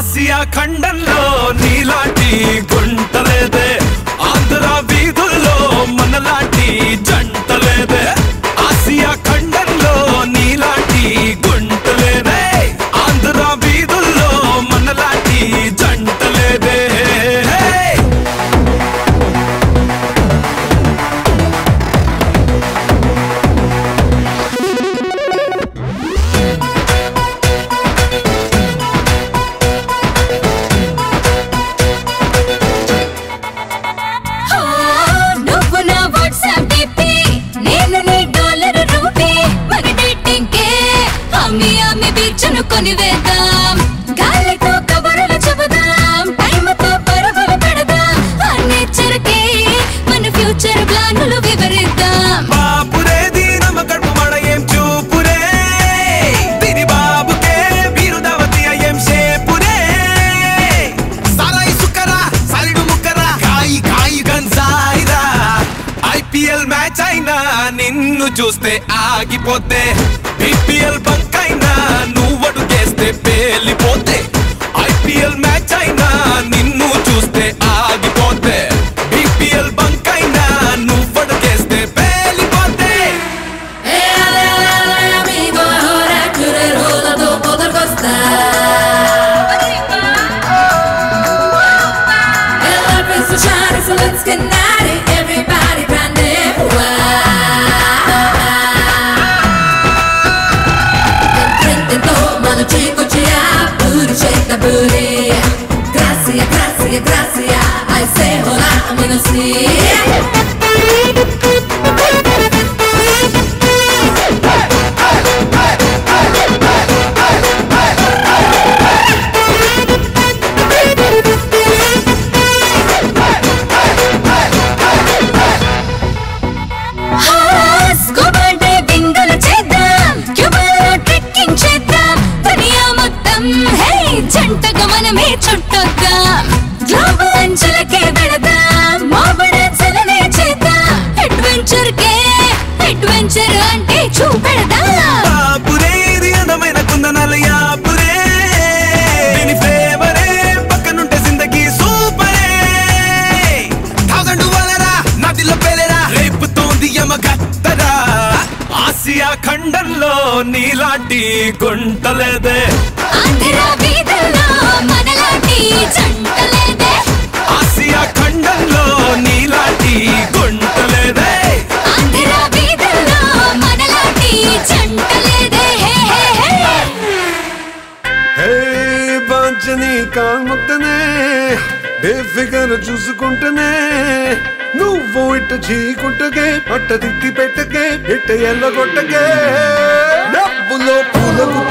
Asia ఖండంలో నీలాంటి గుంటలేదే ఆంధ్ర వీధుల్లో మనలాంటి జంటలేదే ఆసియా ఖండంలో నీలాంటి గుంటలేదే ఆంధ్ర వీధుల్లో మనలాంటి జంటలేదే ఆ, నువ్వు నా వాట్సాప్ డిపి నేను నీ డాలర్ రూపీ మన డేటింగ్ కే అమ్మి అమ్మి బీచ్ను కొనివేద్దాం గాలితో కబుర్లు చెబుదాం టైంతో పరుగులు పెడదాం అన్ని చెరకే మన ఫ్యూచర్ ప్లానులు వివరిద్దాం బాపురే దీనమ కడుపు మడ ఏం చూపురే తిరి బాబుకే వీరు దవతి ఏం షేపురే సారాయి సుక్కరా సరిడు ముక్కరా కాయి కాయి గంజాయిరా ఐపీఎల్ మ్యాచ్ అయినా నిన్ను చూస్తే ఆగిపోతే బీపీఎల్ బంక్ అయినా నువ్వడు చేస్తే పేలిపోతే ఐపీఎల్ మ్యాచ్ అయినా నిన్ను చూస్తే ఆగిపోతే బీపీఎల్ బంక్ అయినా నువ్వడు చేస్తే పేలిపోతే E ale, ale, amigo, ahora chiude il ruolo dopo del costa. E la penso sociale, so let's get naughty, everybody grande, wow. Mano chico ci ha, booty shake the booty. Grazie, grazie, grazie, I say hola, I'm gonna see. Scuba డైవింగులు చేద్దాం క్యూబాలో trekking చేద్దాం దునియా మొత్తం హే జంటగా మనమే చుట్టొద్దాం global అంచులకే వెళదాం మోబడాచలనే చేద్దాం అడ్వెంచర్ కే అడ్వెంచర్ అంటే చూపెడదాం బాపురే ఇది అందమైన కుందనాల యాపురే దీని ఫ్లేవరే పక్కనుంటే జిందగీ సూపరే థౌసండ్ వలరా నదిలో పేలేరా రేపుతోంది యమగత్తరా ఆసియా ఖండంలో నీలాంటి గుంటలేదే ఆంధ్ర వీధుల్లో మనలాంటి జంటలేదే ఆసియా ఖండంలో నీలాంటి గుంటలేదే ఆంధ్ర వీధుల్లో మనలాంటి జంటలేదే హే హే హే హే బాంచని కాముక్తనే బేఫిగర్ చూసుకుంటనే నువ్వు ఇట్ట చీకుంటగే పట్ట తిట్టి పెట్టకే ఇట్ట ఎల్లగొట్టకే డబ్బులో పూలకు